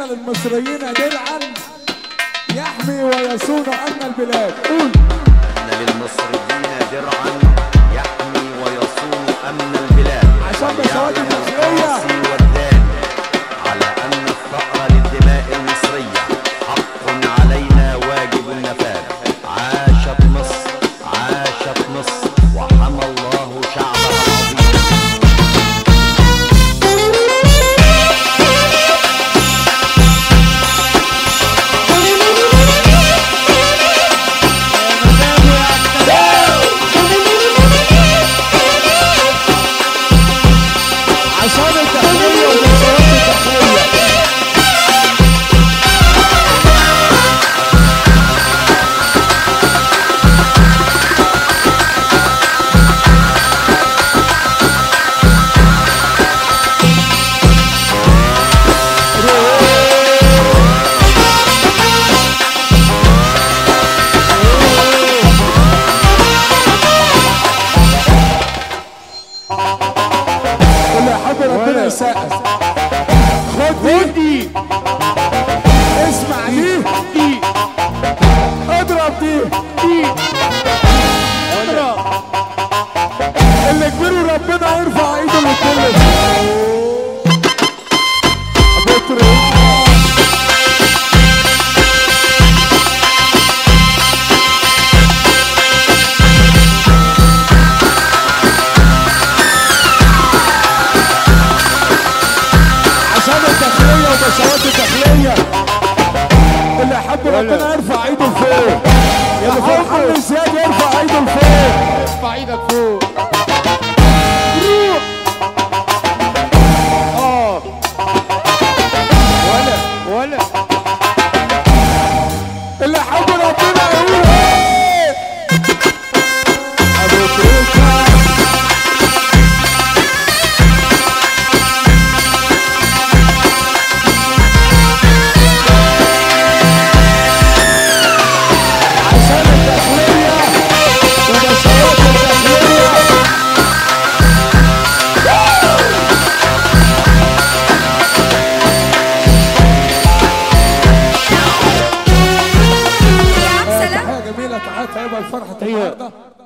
احنا للمصريين درعا يحمي ويصون امن البلاد قول إن للمصريين درعا يحمي ويصون أمن البلاد عشان بسواد وليعلم المصرية. القاسي والداني على أن الثأر للدماء المصرية حق علينا واجب النفاذ عاشت مصر عاشت مصر وحمى الله شعبها العظيم عشان الداخلية ومنشورات الداخلية اللي يحب ربنا يسقف خد دي اسمع دي دي اضرب دي دي اضرب اللي كبير ربنا يرفع ايده للكل بطر عشان الداخلية وبشوات الداخلية اللي يحب ربنا يرفع ايده لفوق اللي فرحان زياد يرفع ايده لفوق ارفع ايدك فوق روح اه ولا ولا اللي يحب ربنا يقول ايه ابو تريكه عشان الداخلية وبشوات الداخلية يا عم سلام تحية جميلة تحية طيبة الفرحة النهاردة